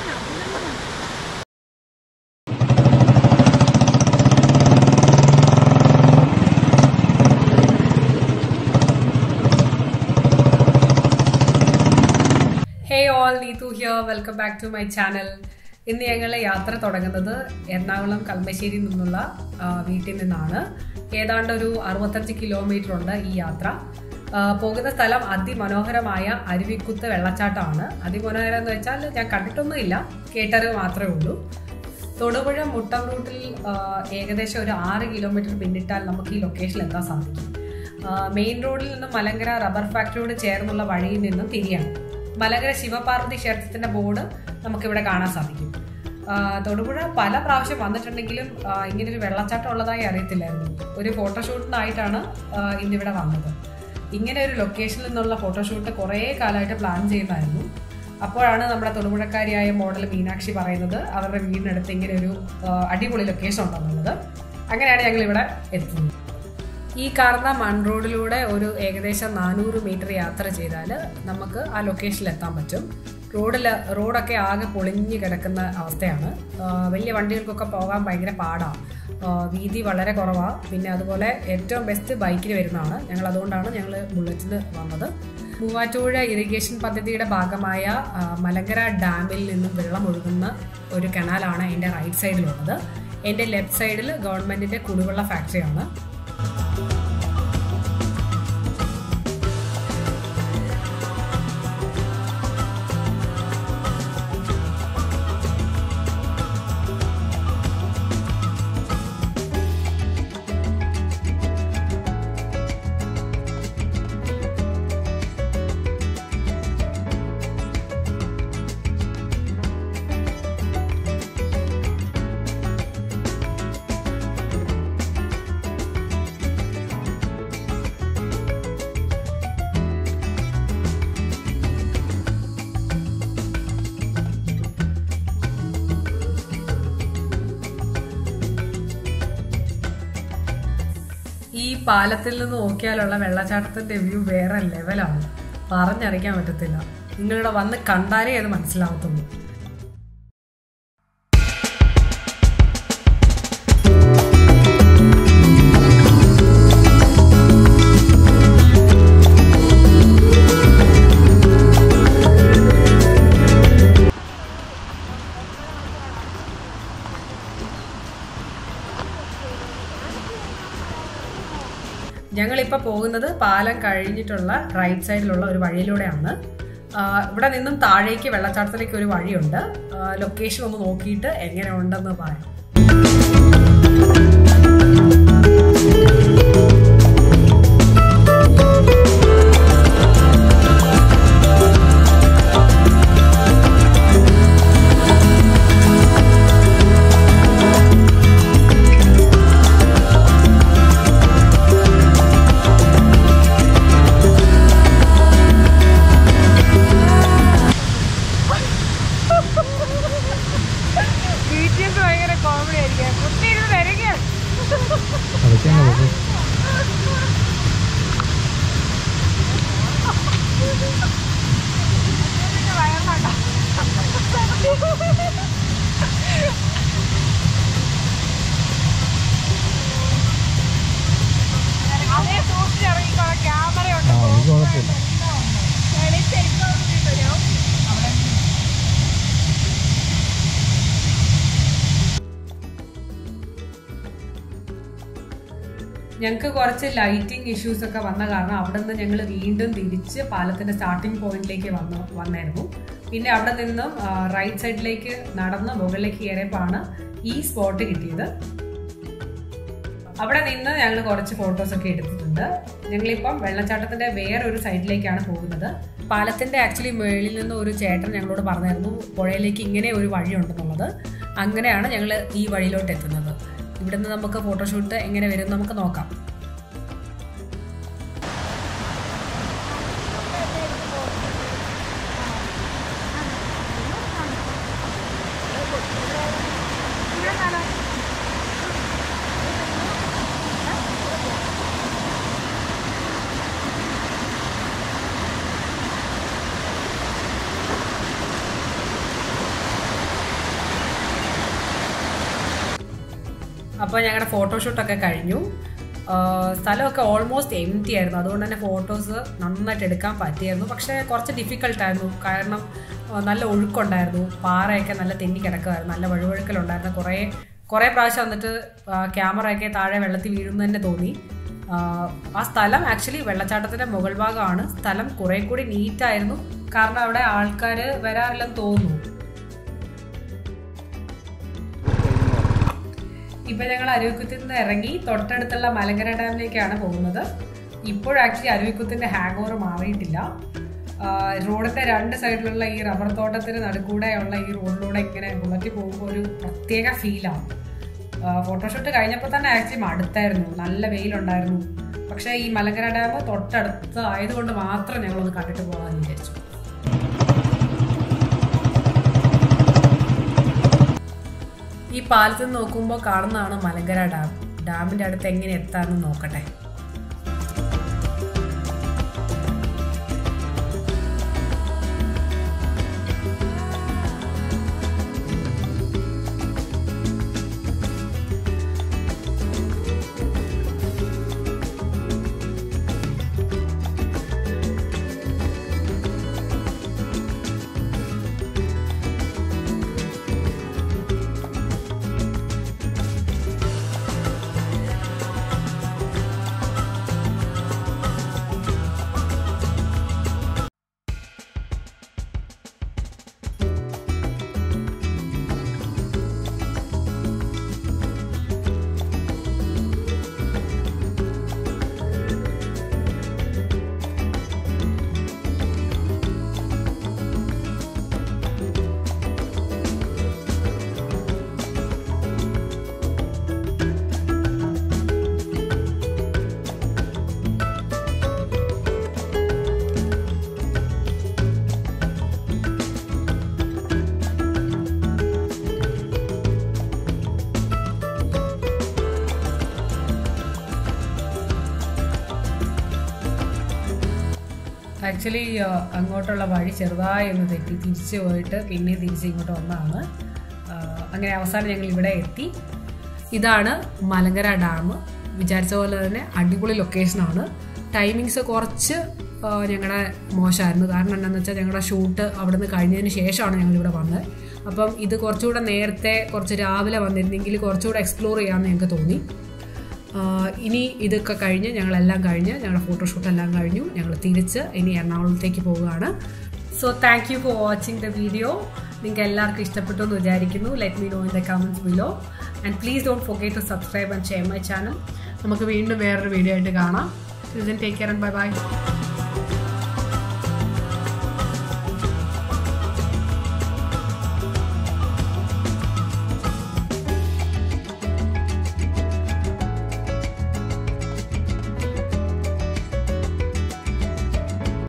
hey all Neethu here welcome back to my channel ഇന്ന് ഞങ്ങൾ യാത്ര തുടങ്ങുന്നത് എറണാകുളം കളമശ്ശേരിയിൽ നിന്നുള്ള ആ, വീട്ടിൽ നിന്നാണ് ഏതാണ്ട് ഒരു അറുപത്തഞ്ച് കിലോമീറ്റർ ഉണ്ട് ഈ യാത്ര ആ, പോകുന്ന സ്ഥലം അതിമനോഹരമായ അരുവിക്കുത്ത് വെള്ളച്ചാട്ടമാണ് അതിമനോഹരം എന്ന് വെച്ചാൽ ഞാൻ കണ്ടിട്ടൊന്നുമില്ല കേട്ടറിവ് മാത്രമേ ഉള്ളൂ തൊടുപുഴ മുട്ടം റൂട്ടിൽ ആ, ഏകദേശം ഒരു ആറ് കിലോമീറ്റർ പിന്നിട്ടാൽ നമുക്ക് ഈ ലൊക്കേഷനിൽ എത്താൻ സാധിക്കും മെയിൻ റോഡിൽ നിന്നും മലങ്കര റബ്ബർ ഫാക്ടറിയോട് ചേർന്നുള്ള വഴിയിൽ നിന്നും തിരിയാണ് മലങ്കര ശിവപാർവതി ക്ഷേത്രത്തിന്റെ ബോർഡ് നമുക്കിവിടെ കാണാൻ സാധിക്കും ആ, തൊടുപുഴ പല പ്രാവശ്യം വന്നിട്ടുണ്ടെങ്കിലും ആ, ഇങ്ങനൊരു വെള്ളച്ചാട്ടം ഉള്ളതായി അറിയത്തില്ലായിരുന്നു ഒരു ഫോട്ടോഷൂട്ടിനായിട്ടാണ് ആ, ഇന്നിവിടെ വന്നത് ഇങ്ങനെ ഒരു ലൊക്കേഷനിൽ നിന്നുള്ള ഫോട്ടോഷൂട്ട് കുറേ കാലമായിട്ട് പ്ലാൻ ചെയ്യുന്നതായിരുന്നു അപ്പോഴാണ് നമ്മുടെ തൊടുപുഴക്കാരിയായ മോഡൽ മീനാക്ഷി പറയുന്നത് അവരുടെ വീടിനടുത്ത് ഇങ്ങനെ ഒരു ആ, അടിപൊളി ലൊക്കേഷൻ ഉണ്ടെന്നുള്ളത് അങ്ങനെയാണ് ഞങ്ങൾ ഇവിടെ എത്തുന്നത് ഈ കാണുന്ന മൺ റോഡിലൂടെ ഒരു ഏകദേശം നാനൂറ് മീറ്റർ യാത്ര ചെയ്താൽ നമുക്ക് ആ ലൊക്കേഷനിൽ എത്താൻ പറ്റും റോഡിൽ റോഡൊക്കെ ആകെ പൊളിഞ്ഞ് കിടക്കുന്ന അവസ്ഥയാണ് ആ, വലിയ വണ്ടികൾക്കൊക്കെ പോകാൻ ഭയങ്കര പാടാണ് വീതി വളരെ കുറവാണ് പിന്നെ അതുപോലെ ഏറ്റവും ബെസ്റ്റ് ബൈക്കിൽ വരുന്നതാണ് ഞങ്ങൾ അതുകൊണ്ടാണ് ഞങ്ങൾ ബുള്ളറ്റിന് വന്നത് മൂവാറ്റുപുഴ ഇറിഗേഷൻ പദ്ധതിയുടെ ഭാഗമായ ആ, മലങ്കര ഡാമിൽ നിന്നും വെള്ളം ഒഴുകുന്ന ഒരു കനാലാണ് എൻ്റെ റൈറ്റ് സൈഡിലുള്ളത് എൻ്റെ ലെഫ്റ്റ് സൈഡിൽ ഗവൺമെൻറ്റിൻ്റെ കുടിവെള്ള ഫാക്ടറിയാണ് ഈ പാലത്തിൽ നിന്ന് നോക്കിയാലുള്ള വെള്ളച്ചാട്ടത്തിന്റെ വ്യൂ വേറെ ലെവലാണ് പറഞ്ഞറിയിക്കാൻ പറ്റത്തില്ല നിങ്ങളിവിടെ വന്ന് കണ്ടാലേ അത് മനസ്സിലാവത്തുള്ളൂ ഞങ്ങളിപ്പോൾ പോകുന്നത് പാലം കഴിഞ്ഞിട്ടുള്ള റൈറ്റ് സൈഡിലുള്ള ഒരു വഴിയിലൂടെയാണ് ആ, ഇവിടെ നിന്നും താഴേക്ക് വെള്ളച്ചാട്ടത്തിലേക്ക് ഒരു വഴിയുണ്ട് ലൊക്കേഷൻ ഒന്ന് നോക്കിയിട്ട് എങ്ങനെ ഉണ്ടെന്ന് പറയാം ഭയങ്കര കോമഡി ആയിരിക്കും കുട്ടി ഇരുന്ന് വരികയാണ് അതേ സൂക്ഷിച്ചിറങ്ങിക്കോ ക്യാമറ ഉണ്ട് ഞങ്ങൾക്ക് കുറച്ച് ലൈറ്റിംഗ് ഇഷ്യൂസ് ഒക്കെ വന്ന കാരണം അവിടെ നിന്ന് ഞങ്ങൾ വീണ്ടും തിരിച്ച് പാലത്തിന്റെ സ്റ്റാർട്ടിംഗ് പോയിന്റിലേക്ക് വന്നു വന്നായിരുന്നു പിന്നെ അവിടെ നിന്നും റൈറ്റ് സൈഡിലേക്ക് നടന്ന് മുകളിലേക്ക് കയറിയപ്പോഴാണ് ഈ സ്പോട്ട് കിട്ടിയത് അവിടെ നിന്ന് ഞങ്ങൾ കുറച്ച് ഫോട്ടോസ് ഒക്കെ എടുത്തിട്ടുണ്ട് ഞങ്ങളിപ്പം വെള്ളച്ചാട്ടത്തിന്റെ വേറെ ഒരു സൈഡിലേക്കാണ് പോകുന്നത് പാലത്തിന്റെ ആക്ച്വലി മുകളിൽ നിന്ന് ഒരു ചേട്ടൻ ഞങ്ങളോട് പറഞ്ഞായിരുന്നു പുഴയിലേക്ക് ഇങ്ങനെ ഒരു വഴിയുണ്ടെന്നുള്ളത് അങ്ങനെയാണ് ഞങ്ങൾ ഈ വഴിയിലോട്ട് എത്തുന്നത് ഇവിടുന്ന് നമുക്ക് ഫോട്ടോഷൂട്ട് എങ്ങനെ വരും എന്ന് നമുക്ക് നോക്കാം അപ്പോൾ ഞങ്ങളുടെ ഫോട്ടോഷൂട്ടൊക്കെ കഴിഞ്ഞു ആ, സ്ഥലമൊക്കെ ഓൾമോസ്റ്റ് എം ടി ആയിരുന്നു അതുകൊണ്ട് തന്നെ ഫോട്ടോസ് നന്നായിട്ട് എടുക്കാൻ പറ്റിയായിരുന്നു പക്ഷേ കുറച്ച് ഡിഫിക്കൽട്ടായിരുന്നു കാരണം ആ, നല്ല ഒഴുക്കുണ്ടായിരുന്നു പാറയൊക്കെ നല്ല തെന്നി കിടക്കുമായിരുന്നു നല്ല വഴുവഴുക്കലുണ്ടായിരുന്നു കുറേ കുറേ പ്രാവശ്യം വന്നിട്ട് ക്യാമറയൊക്കെ താഴെ വെള്ളത്തിൽ വീഴുന്നു തന്നെ തോന്നി ആ, ആ സ്ഥലം ആക്ച്വലി വെള്ളച്ചാട്ടത്തിന്റെ മുകൾ ഭാഗമാണ് സ്ഥലം കുറെ കൂടി നീറ്റായിരുന്നു കാരണം അവിടെ ആൾക്കാർ വരാറില്ലെന്ന് തോന്നുന്നു ഇപ്പൊ ഞങ്ങൾ അരുവിക്കുത്തിൽ നിന്ന് ഇറങ്ങി തൊട്ടടുത്തുള്ള മലങ്കര ഡാമിലേക്കാണ് പോകുന്നത് ഇപ്പോൾ ആക്ച്വലി അരുവിക്കുത്തിന്റെ ഹാങ് ഓവർ മാറിയിട്ടില്ല ആ, റോഡിന്റെ രണ്ട് സൈഡിലുള്ള ഈ റബ്ബർ തോട്ടത്തിന് നടുക്കൂടെയുള്ള ഈ റോഡിലൂടെ ഇങ്ങനെ ബുള്ളറ്റിൽ പോകുമ്പോൾ ഒരു പ്രത്യേക ഫീലാണ് ഫോട്ടോഷൂട്ട് കഴിഞ്ഞപ്പോൾ തന്നെ ആക്ച്വലി മടുത്തായിരുന്നു നല്ല വെയിലുണ്ടായിരുന്നു പക്ഷേ ഈ മലങ്കര ഡാം തൊട്ടടുത്ത് ആയതുകൊണ്ട് മാത്രം ഞങ്ങളൊന്ന് കണ്ടിട്ട് പോകാമെന്ന് വിചാരിച്ചു ഈ പാലത്തിൽ നിന്ന് നോക്കുമ്പോൾ കാണുന്നതാണ് മലങ്കര ഡാം ഡാമിന്റെ അടുത്ത് എങ്ങനെ എത്താമെന്ന് നോക്കട്ടെ ആക്ച്വലി അങ്ങോട്ടുള്ള വഴി ചെറുതായി ഒന്ന് തെറ്റി തിരിച്ചു പോയിട്ട് പിന്നെ തിരിച്ച് ഇങ്ങോട്ട് വന്നതാണ് ആ, അങ്ങനെ അവസാനം ഞങ്ങൾ ഇവിടെ എത്തി ഇതാണ് മലങ്കര ഡാം വിചാരിച്ച പോലെ തന്നെ അടിപൊളി ലൊക്കേഷനാണ് ടൈമിങ്സ് കുറച്ച് ഞങ്ങളുടെ മോശമായിരുന്നു കാരണം എന്താണെന്ന് വെച്ചാൽ ഞങ്ങളുടെ ഷൂട്ട് അവിടെ നിന്ന് കഴിഞ്ഞതിന് ശേഷമാണ് ഞങ്ങൾ ഇവിടെ വന്നത് അപ്പം ഇത് കുറച്ചുകൂടെ നേരത്തെ കുറച്ച് രാവിലെ വന്നിരുന്നെങ്കിൽ കുറച്ചുകൂടെ എക്സ്പ്ലോർ ചെയ്യാമെന്ന് ഞങ്ങൾക്ക് തോന്നി ആഹ് ഇനി ഇതൊക്കെ കഴിഞ്ഞ് ഞങ്ങളെല്ലാം കഴിഞ്ഞ് ഞങ്ങളുടെ ഫോട്ടോഷൂട്ട് എല്ലാം കഴിഞ്ഞു ഞങ്ങൾ തിരിച്ച് ഇനി എറണാകുളത്തേക്ക് പോവുകയാണ് so thank you for watching the video നിങ്ങൾക്ക് എല്ലാവർക്കും ഇഷ്ടപ്പെട്ടു എന്ന് വിചാരിക്കുന്നു let me know in the comments below and please don't forget to subscribe and share my channel നമുക്ക് വീണ്ടും വേറൊരു വീഡിയോ ആയിട്ട് കാണാം take care and bye by